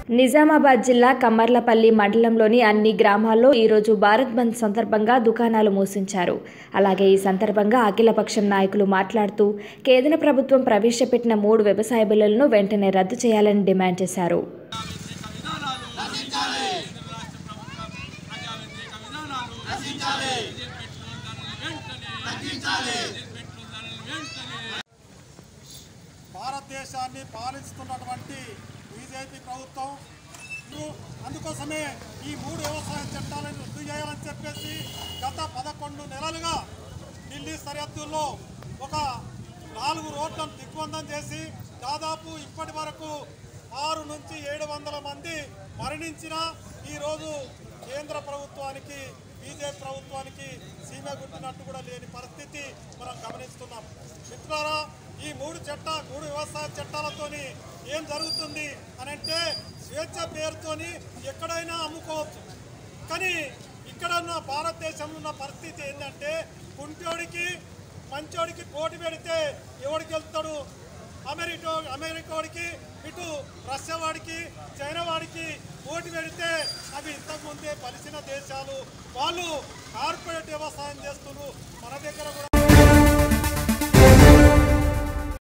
నిజామాబాద్ జిల్లా కమ్మర్లపల్లి మండలంలోని అన్ని గ్రామాల్లో ఈరోజు భారత్ బంద్ సందర్భంగా దుకాణాలు మూసించారు అలాగే ఈ సందర్భంగా అఖిలపక్షం నాయకులు మాట్లాడుతూ కేంద్ర ప్రభుత్వం ప్రవేశపెట్టిన మూడు వ్యవసాయ బిల్లులను వెంటనే రద్దు చేయాలని డిమాండ్ చేశారు భారతదేశాన్ని పాలిస్తున్నటువంటి బీజేపీ ప్రభుత్వం ను- అందుకోసమే ఈ మూడు వ్యవసాయ చట్టాలను రద్దు చేయాలని చెప్పేసి గత పదకొండు నెలలుగా ఢిల్లీ సరిహద్దుల్లో ఒక నాలుగు రోడ్లను దిగ్బంధం చేసి దాదాపు ఇప్పటి వరకు ఆరు నుంచి ఏడు వందల మంది మరణించిన ఈరోజు కేంద్ర ప్రభుత్వానికి బీజేపీ ప్రభుత్వానికి సీమ గుట్టినట్టు కూడా లేని పరిస్థితి మనం గమనిస్తున్నాం మిత్రులారా ఈ మూడు చట్ట మూడు వ్యవసాయ చట్టాలతోని ఏం జరుగుతుంది అని అంటే స్వేచ్ఛ పేరుతోని ఎక్కడైనా అమ్ముకోవచ్చు కానీ ఇక్కడ ఉన్న భారతదేశంలో ఉన్న పరిస్థితి ఏంటంటే కుంటోడికి మంచోడికి పోటీ పెడితే ఎవడికి వెళ్తాడు అమెరికా అమెరికా వాడికి ఇటు రష్యా వాడికి చైనా వాడికి పోటీ పెడితే అవి ఇంతకుముందే పలిసిన దేశాలు వాళ్ళు కార్పొరేట్ వ్యవసాయం చేస్తున్నారు మన దగ్గర కూడా